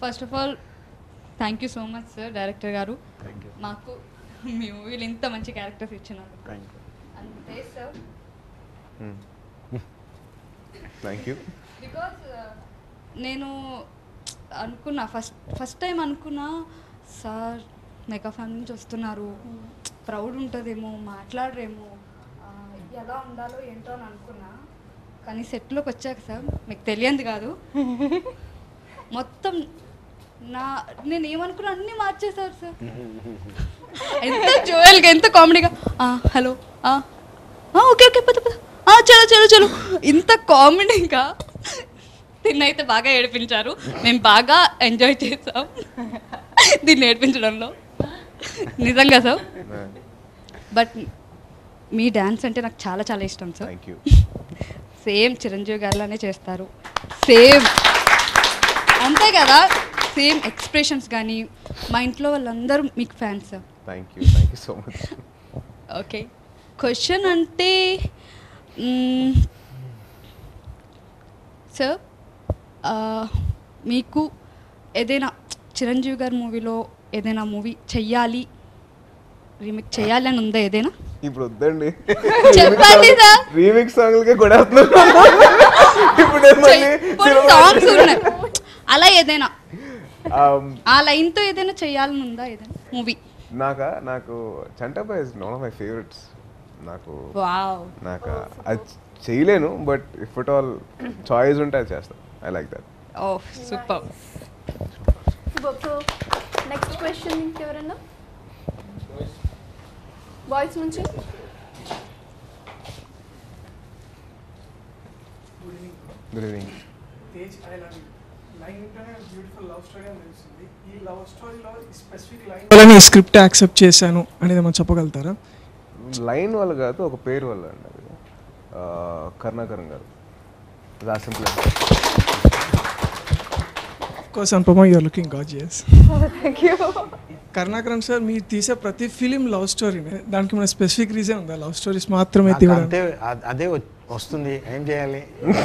first of all thank you so much sir director గారు thank you మాకు మీ మూవీలో ఇంత మంచి క్యారెక్టర్స్ ఇచ్చినారు థ్యాంక్ యూ అంతే సార్ థ్యాంక్ యూ బికాస్ నేను అనుకున్నా ఫస్ట్ ఫస్ట్ టైం అనుకున్నా సార్ మెగా ఫ్యామిలీ నుంచి వస్తున్నారు ప్రౌడ్ ఉంటుందేమో మాట్లాడరేమో ఆ, ఎలా ఉండాలో ఏంటో అని అనుకున్నా కానీ సెట్లోకి వచ్చాక సార్ మీకు తెలియంది కాదు మొత్తం నా నేను ఏమనుకున్నా అన్నీ మార్చేశారు సార్ ఎంత జోయల్గా ఎంత కామెడీగా హలో ఓకే ఓకే పద పద ఆ, చలో చలో చలో ఇంత కామెడీగా దీన్నైతే బాగా ఏడిపించారు మేము బాగా ఎంజాయ్ చేసాం దీన్ని ఏడిపించడంలో నిజంగా సార్ బట్ మీ డ్యాన్స్ అంటే నాకు చాలా చాలా ఇష్టం sir thank you same Chiranjeevi గారిలానే చేస్తారు సేమ్ అంతే కదా సేమ్ ఎక్స్ప్రెషన్స్ కానీ మా ఇంట్లో వాళ్ళందరూ మీకు fans sir thank you thank you so much okay question అంటే సార్ మీకు ఏదైనా చిరంజీవి గారి మూవీలో ఏదైనా మూవీ చెయ్యాలి రీమేక్ చేయాలి అని ఉందా ఏదైనా ఇప్పుడు వద్దండి చెప్పండి సార్ రీమిక్స్ సాంగ్లకే కొడేస్తున్నాను ఇప్పుడు మళ్ళీ సాంగ్స్ ఉన్నాయి అలా ఏదైనా Um, ఆ లైన్తో ఏదైనా చేయాలని ఉందా ఏదైనా మూవీ నాకా నాకు చంటపై is one of my favourites నాకు వావ్ నాకు అది చేయలేను but if it all choice ఉంటే అది చేస్తాను I like that oh super so next question ఇంకెవరన్నా బాయ్స్ నుంచి good evening Tej I love you line ఉంటేనే బ్యూటిఫుల్ లవ్ స్టోరీ అని తెలుస్తుంది ఈ లవ్ స్టోరీలో ఈ స్పెసిఫిక్ లైన్ వల్ల ఈ స్క్రిప్ట్ యాక్సెప్ట్ చేశాను అనేది ఏమైనా చెప్పగలుగుతారా లైన్ వల్ల కాదు ఒక పేరు వల్ల అండి అది ఆ, కరుణాకరం గారు the simple course Anupama you are looking gorgeous Karunakaran sir మీరు తీసే ప్రతి ఫిలిం లవ్ స్టోరీనే దానికి మన స్పెసిఫిక్ రీజన్ ఉందా లవ్ స్టోరీస్ మాత్రమే నాకు తీయడానికి అంతే అ- అదే వ- వస్తుంది ఏం చేయాలి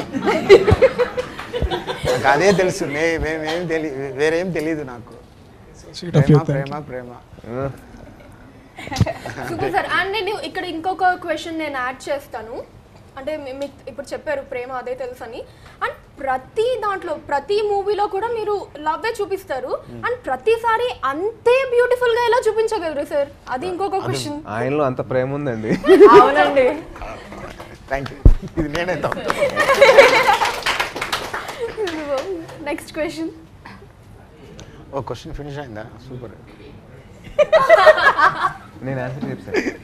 నాకు అదే తెలుసు నే- మేమేం తెలి వేరేం తెలియదు నాకు స్వీట్ ఆఫ్ యూ ప్రేమ ప్రేమ ప్రేమ సూపర్ సార్ అండ్ నేను ఇక్కడ ఇంకొక క్వశ్చన్ నేను యాడ్ చేస్తాను అంటే మీ- మీకు ఇప్పుడు చెప్పారు ప్రేమ అదే తెలుసు అని అండ్ ప్రతి దాంట్లో ప్రతి మూవీలో కూడా మీరు లవ్వే చూపిస్తారు అండ్ ప్రతిసారి అంతే బ్యూటిఫుల్ గా ఎలా చూపించగలరు సార్ అది ఇంకొక క్వశ్చన్ ఆయనలో అంత ప్రేమ ఉందండి అవునండి థ్యాంక్ యూ ఇది నేనే తప్పు next question oh question finish అయిందా సూపర్ నేను ఆన్సర్ చెప్తాను